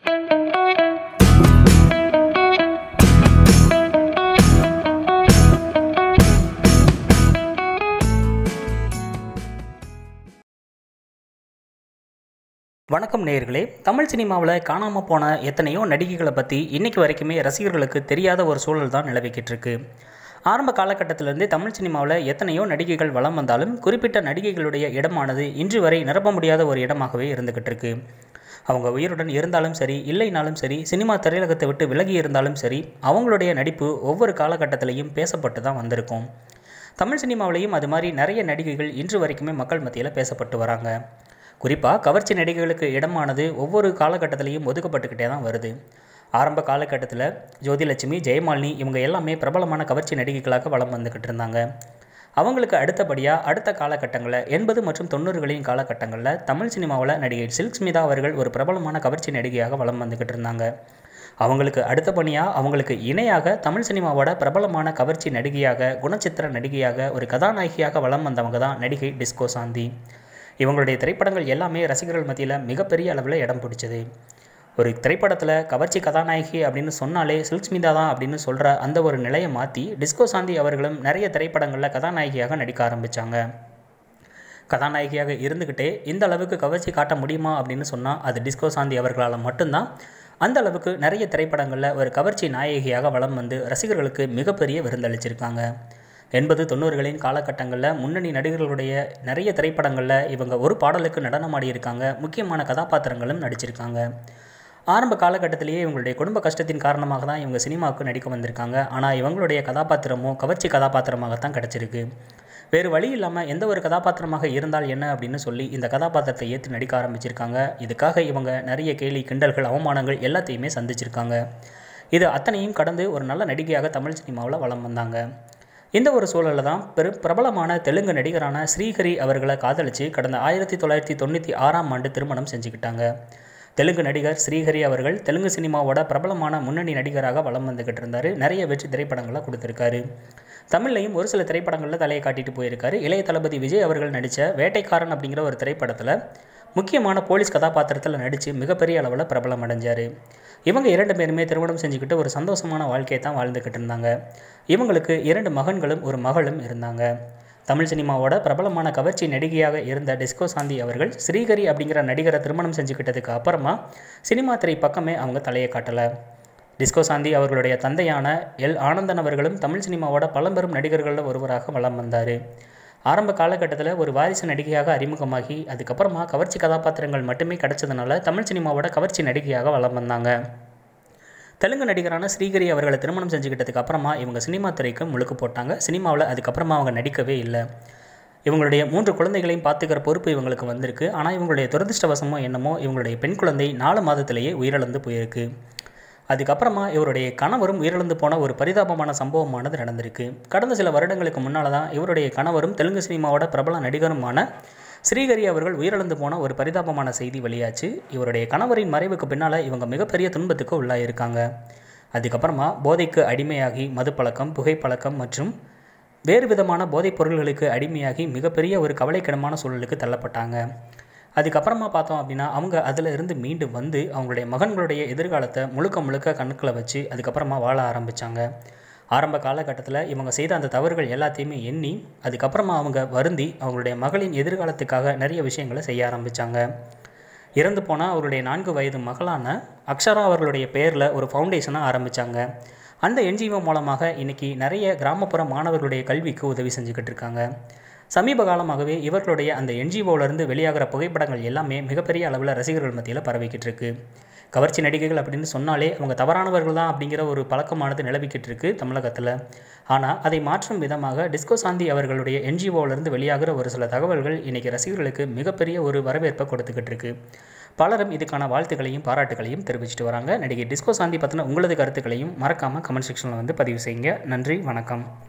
வணக்கம் நேயர்களே தமிழ் சினிமாவில் காணாமல் போன எத்தனையோ நடிகைகளை பற்றி இன்னைக்கு வரைக்குமே ரசிகர்களுக்கு தெரியாத ஒரு சூழல் தான் நிலவிக்கிட்டு இருக்கு ஆரம்ப காலகட்டத்திலிருந்து தமிழ் சினிமாவில் எத்தனையோ நடிகைகள் வலம் வந்தாலும் குறிப்பிட்ட நடிகைகளுடைய இடமானது இன்று வரை நிரப்ப முடியாத ஒரு இடமாகவே இருந்துக்கிட்டு இருக்கு அவங்க உயிருடன் இருந்தாலும் சரி இல்லைனாலும் சரி சினிமா திரையுலகத்தை விட்டு விலகி இருந்தாலும் சரி அவங்களுடைய நடிப்பு ஒவ்வொரு காலகட்டத்திலையும் பேசப்பட்டு தான் வந்திருக்கும் தமிழ் சினிமாவிலையும் அது மாதிரி நிறைய நடிகைகள் இன்று வரைக்குமே மக்கள் மத்தியில் பேசப்பட்டு வராங்க குறிப்பாக கவர்ச்சி நடிகைகளுக்கு இடமானது ஒவ்வொரு காலகட்டத்திலையும் ஒதுக்கப்பட்டுக்கிட்டே தான் வருது ஆரம்ப காலகட்டத்தில் ஜோதிலட்சுமி ஜெயமாலினி இவங்க எல்லாமே பிரபலமான கவர்ச்சி நடிகைகளாக வலம் வந்துக்கிட்டு இருந்தாங்க அவங்களுக்கு அடுத்தபடியாக அடுத்த காலகட்டங்களில் எண்பது மற்றும் தொண்ணூறுகளின் காலகட்டங்களில் தமிழ் சினிமாவில் நடிகை சில்க் ஸ்மிதா அவர்கள் ஒரு பிரபலமான கவர்ச்சி நடிகையாக வலம் வந்துக்கிட்டு இருந்தாங்க அவங்களுக்கு அடுத்தபடியாக அவங்களுக்கு இணையாக தமிழ் சினிமாவோட பிரபலமான கவர்ச்சி நடிகையாக குணச்சித்திர நடிகையாக ஒரு கதாநாயகியாக வலம் வந்தவங்க தான் நடிகை டிஸ்கோ சாந்தி இவங்களுடைய திரைப்படங்கள் எல்லாமே ரசிகர்கள் மத்தியில் மிகப்பெரிய அளவில் இடம் பிடிச்சது ஒரு திரைப்படத்தில் கவர்ச்சி கதாநாயகி அப்படின்னு சொன்னாலே சில்க் ஸ்மிதா தான் அப்படின்னு சொல்கிற அந்த ஒரு நிலையை மாற்றி டிஸ்கோ சாந்தி அவர்களும் நிறைய திரைப்படங்களில் கதாநாயகியாக நடிக்க ஆரம்பித்தாங்க கதாநாயகியாக இருந்துக்கிட்டே இந்த அளவுக்கு கவர்ச்சி காட்ட முடியுமா அப்படின்னு சொன்னால் அது டிஸ்கோ சாந்தி அவர்களால் மட்டும்தான் அந்த அளவுக்கு நிறைய திரைப்படங்களில் ஒரு கவர்ச்சி நாயகியாக வலம் வந்து ரசிகர்களுக்கு மிகப்பெரிய விருந்தளிச்சிருக்காங்க எண்பது தொண்ணூறுகளின் காலகட்டங்களில் முன்னணி நடிகர்களுடைய நிறைய திரைப்படங்களில் இவங்க ஒரு பாடலுக்கு நடனமாடியிருக்காங்க முக்கியமான கதாபாத்திரங்களும் நடிச்சிருக்காங்க ஆரம்ப காலகட்டத்திலேயே இவங்களுடைய குடும்ப கஷ்டத்தின் காரணமாக தான் இவங்க சினிமாவுக்கு நடிக்க வந்திருக்காங்க ஆனால் இவங்களுடைய கதாபாத்திரமும் கவர்ச்சி கதாபாத்திரமாகத்தான் கிடச்சிருக்கு வேறு வழி இல்லாமல் எந்த ஒரு கதாபாத்திரமாக இருந்தால் என்ன அப்படின்னு சொல்லி இந்த கதாபாத்திரத்தை ஏற்று நடிக்க ஆரம்பிச்சிருக்காங்க இதுக்காக இவங்க நிறைய கேலி கிண்டல்கள் அவமானங்கள் எல்லாத்தையுமே சந்திச்சிருக்காங்க இது அத்தனையும் கடந்து ஒரு நல்ல நடிகையாக தமிழ் சினிமாவில் வலம் வந்தாங்க இந்த ஒரு சூழலில் தான் பெரு பிரபலமான தெலுங்கு நடிகரான ஸ்ரீஹரி அவர்களை காதலித்து கடந்த ஆயிரத்தி தொள்ளாயிரத்தி தொண்ணூற்றி ஆறாம் ஆண்டு திருமணம் செஞ்சுக்கிட்டாங்க தெலுங்கு நடிகர் ஸ்ரீஹரி அவர்கள் தெலுங்கு சினிமாவோட பிரபலமான முன்னணி நடிகராக வலம் வந்துக்கிட்டு இருந்தார் நிறைய வெற்றி திரைப்படங்களை கொடுத்துருக்காரு தமிழ்லையும் ஒரு சில திரைப்படங்களில் தலையை காட்டிட்டு போயிருக்காரு இளைய தளபதி விஜய் அவர்கள் நடித்த வேட்டைக்காரன் அப்படிங்கிற ஒரு திரைப்படத்தில் முக்கியமான போலீஸ் கதாபாத்திரத்தில் நடித்து மிகப்பெரிய அளவில் பிரபலம் அடைஞ்சார் இவங்க இரண்டு பேருமே திருமணம் செஞ்சுக்கிட்டு ஒரு சந்தோஷமான வாழ்க்கையை தான் வாழ்ந்துக்கிட்டு இருந்தாங்க இவங்களுக்கு இரண்டு மகன்களும் ஒரு மகளும் இருந்தாங்க தமிழ் சினிமாவோட பிரபலமான கவர்ச்சி நடிகையாக இருந்த டிஸ்கோ சாந்தி அவர்கள் ஸ்ரீகரி அப்படிங்கிற நடிகரை திருமணம் செஞ்சுக்கிட்டதுக்கு அப்புறமா சினிமா திரை பக்கமே அவங்க தலையை காட்டலை டிஸ்கோ சாந்தி அவர்களுடைய தந்தையான எல் ஆனந்தன் அவர்களும் தமிழ் சினிமாவோட பழம்பெரும் நடிகர்களில் ஒருவராக வலம் வந்தார் ஆரம்ப காலகட்டத்தில் ஒரு வாரிசு நடிகையாக அறிமுகமாகி அதுக்கப்புறமா கவர்ச்சி கதாபாத்திரங்கள் மட்டுமே கிடைச்சதுனால தமிழ் சினிமாவோட கவர்ச்சி நடிகையாக வலம் வந்தாங்க தெலுங்கு நடிகரான ஸ்ரீகரி அவர்களை திருமணம் செஞ்சுக்கிட்டதுக்கு அப்புறமா இவங்க சினிமா துறைக்கு முழுக்கு போட்டாங்க சினிமாவில் அதுக்கப்புறமா அவங்க நடிக்கவே இல்லை இவங்களுடைய மூன்று குழந்தைகளையும் பார்த்துக்கிற பொறுப்பு இவங்களுக்கு வந்திருக்கு ஆனால் இவங்களுடைய துரதிருஷ்டவசமோ என்னமோ இவங்களுடைய பெண் குழந்தை நாலு மாதத்திலேயே உயிரிழந்து போயிருக்கு அதுக்கப்புறமா இவருடைய கணவரும் உயிரிழந்து போன ஒரு பரிதாபமான சம்பவமானது நடந்திருக்கு கடந்த சில வருடங்களுக்கு முன்னால் தான் இவருடைய கணவரும் தெலுங்கு சினிமாவோட பிரபல நடிகருமான ஸ்ரீகரி அவர்கள் உயிரிழந்து போன ஒரு பரிதாபமான செய்தி வெளியாச்சு இவருடைய கணவரின் மறைவுக்கு பின்னால் இவங்க மிகப்பெரிய துன்பத்துக்கு உள்ளாயிருக்காங்க அதுக்கப்புறமா போதைக்கு அடிமையாகி மதுப்பழக்கம் புகைப்பழக்கம் மற்றும் வேறு விதமான போதைப் பொருள்களுக்கு அடிமையாகி மிகப்பெரிய ஒரு கவலைக்கிடமான சூழலுக்கு தள்ளப்பட்டாங்க அதுக்கப்புறமா பார்த்தோம் அப்படின்னா அவங்க அதில் இருந்து மீண்டு வந்து அவங்களுடைய மகன்களுடைய எதிர்காலத்தை முழுக்க முழுக்க கணக்கில் வச்சு அதுக்கப்புறமா வாழ ஆரம்பித்தாங்க ஆரம்ப காலகட்டத்தில் இவங்க செய்த அந்த தவறுகள் எல்லாத்தையுமே எண்ணி அதுக்கப்புறமா அவங்க வருந்தி அவங்களுடைய மகளின் எதிர்காலத்துக்காக நிறைய விஷயங்களை செய்ய ஆரம்பித்தாங்க இறந்து போனால் அவருடைய நான்கு வயது மகளான அக்ஷரா அவர்களுடைய பேரில் ஒரு ஃபவுண்டேஷனை ஆரம்பித்தாங்க அந்த என்ஜிஓ மூலமாக இன்றைக்கி நிறைய கிராமப்புற மாணவர்களுடைய கல்விக்கு உதவி செஞ்சுக்கிட்டு இருக்காங்க சமீப காலமாகவே இவர்களுடைய அந்த என்ஜிஓவிலேருந்து வெளியாகிற புகைப்படங்கள் எல்லாமே மிகப்பெரிய அளவில் ரசிகர்கள் மத்தியில் பரவிக்கிட்டு இருக்கு கவர்ச்சி நடிகைகள் அப்படின்னு சொன்னாலே அவங்க தவறானவர்கள் தான் அப்படிங்கிற ஒரு பழக்கமானது நிலவிக்கிட்டு இருக்கு தமிழகத்தில் ஆனால் அதை மாற்றும் விதமாக டிஸ்கோ சாந்தி அவர்களுடைய என்ஜிஓவிலேருந்து வெளியாகிற ஒரு சில தகவல்கள் இன்றைக்கி ரசிகர்களுக்கு மிகப்பெரிய ஒரு வரவேற்பை கொடுத்துக்கிட்டு இருக்கு பலரும் இதுக்கான வாழ்த்துக்களையும் பாராட்டுகளையும் தெரிவிச்சிட்டு வராங்க நடிகை டிஸ்கோ சாந்தி பற்றின உங்களது கருத்துக்களையும் மறக்காமல் கமெண்ட் செக்ஷனில் வந்து பதிவு செய்யுங்க நன்றி வணக்கம்